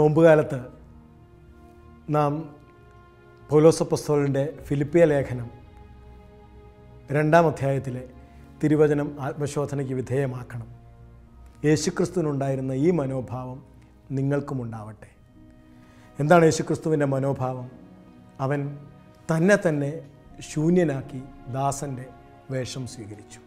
നോമ്പുകാലത്ത് നാം പൗലോസപ്പസ്തോലിൻ്റെ ഫിലിപ്പിയ ലേഖനം രണ്ടാം അധ്യായത്തിലെ തിരുവചനം ആത്മശോധനയ്ക്ക് വിധേയമാക്കണം യേശുക്രിസ്തുവിനുണ്ടായിരുന്ന ഈ മനോഭാവം നിങ്ങൾക്കും ഉണ്ടാവട്ടെ എന്താണ് യേശുക്രിസ്തുവിൻ്റെ മനോഭാവം അവൻ തന്നെ തന്നെ ശൂന്യനാക്കി ദാസൻ്റെ വേഷം സ്വീകരിച്ചു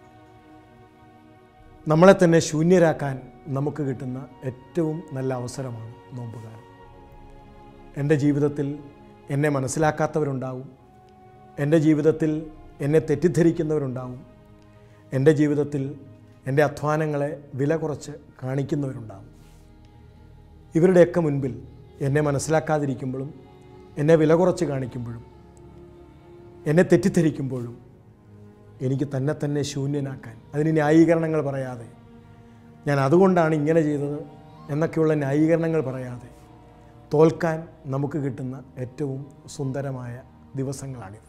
നമ്മളെ തന്നെ ശൂന്യരാക്കാൻ നമുക്ക് കിട്ടുന്ന ഏറ്റവും നല്ല അവസരമാണ് നോമ്പുകാലം എൻ്റെ ജീവിതത്തിൽ എന്നെ മനസ്സിലാക്കാത്തവരുണ്ടാവും എൻ്റെ ജീവിതത്തിൽ എന്നെ തെറ്റിദ്ധരിക്കുന്നവരുണ്ടാവും എൻ്റെ ജീവിതത്തിൽ എൻ്റെ അധ്വാനങ്ങളെ വില കുറച്ച് കാണിക്കുന്നവരുണ്ടാവും ഇവരുടെയൊക്കെ മുൻപിൽ എന്നെ മനസ്സിലാക്കാതിരിക്കുമ്പോഴും എന്നെ വില കുറച്ച് കാണിക്കുമ്പോഴും എന്നെ തെറ്റിദ്ധരിക്കുമ്പോഴും എനിക്ക് തന്നെ തന്നെ ശൂന്യനാക്കാൻ അതിന് ന്യായീകരണങ്ങൾ പറയാതെ ഞാൻ അതുകൊണ്ടാണ് ഇങ്ങനെ ചെയ്തത് എന്നൊക്കെയുള്ള ന്യായീകരണങ്ങൾ പറയാതെ തോൽക്കാൻ നമുക്ക് കിട്ടുന്ന ഏറ്റവും സുന്ദരമായ ദിവസങ്ങളാണിത്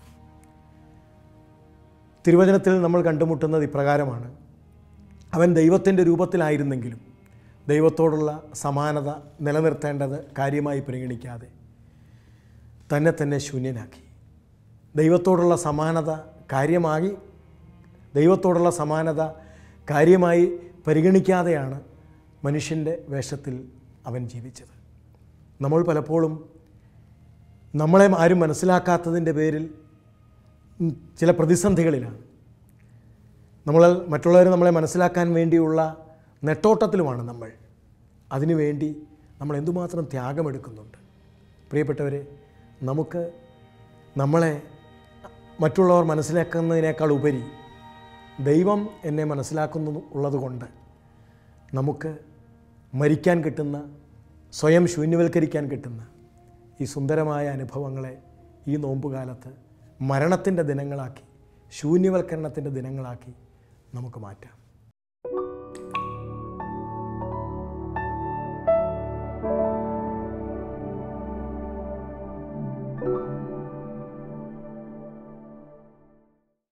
തിരുവചനത്തിൽ നമ്മൾ കണ്ടുമുട്ടുന്നത് ഇപ്രകാരമാണ് അവൻ ദൈവത്തിൻ്റെ രൂപത്തിലായിരുന്നെങ്കിലും ദൈവത്തോടുള്ള സമാനത നിലനിർത്തേണ്ടത് കാര്യമായി പരിഗണിക്കാതെ തന്നെ തന്നെ ശൂന്യനാക്കി ദൈവത്തോടുള്ള സമാനത കാര്യമായി ദൈവത്തോടുള്ള സമാനത കാര്യമായി പരിഗണിക്കാതെയാണ് മനുഷ്യൻ്റെ വേഷത്തിൽ അവൻ ജീവിച്ചത് നമ്മൾ പലപ്പോഴും നമ്മളെ ആരും മനസ്സിലാക്കാത്തതിൻ്റെ പേരിൽ ഉം, ചില പ്രതിസന്ധികളിലാണ് നമ്മൾ മറ്റുള്ളവർ നമ്മളെ മനസ്സിലാക്കാൻ വേണ്ടിയുള്ള നെട്ടോട്ടത്തിലുമാണ് നമ്മൾ അതിനുവേണ്ടി നമ്മൾ എന്തുമാത്രം ത്യാഗമെടുക്കുന്നുണ്ട് പ്രിയപ്പെട്ടവരെ നമുക്ക് നമ്മളെ മറ്റുള്ളവർ മനസ്സിലാക്കുന്നതിനേക്കാൾ ഉപരി ദൈവം എന്നെ മനസ്സിലാക്കുന്നു ഉള്ളതുകൊണ്ട് നമുക്ക് മരിക്കാൻ കിട്ടുന്ന സ്വയം ശൂന്യവൽക്കരിക്കാൻ കിട്ടുന്ന ഈ സുന്ദരമായ അനുഭവങ്ങളെ ഈ നോമ്പുകാലത്ത് മരണത്തിൻ്റെ ദിനങ്ങളാക്കി ശൂന്യവൽക്കരണത്തിൻ്റെ ദിനങ്ങളാക്കി നമുക്ക് മാറ്റാം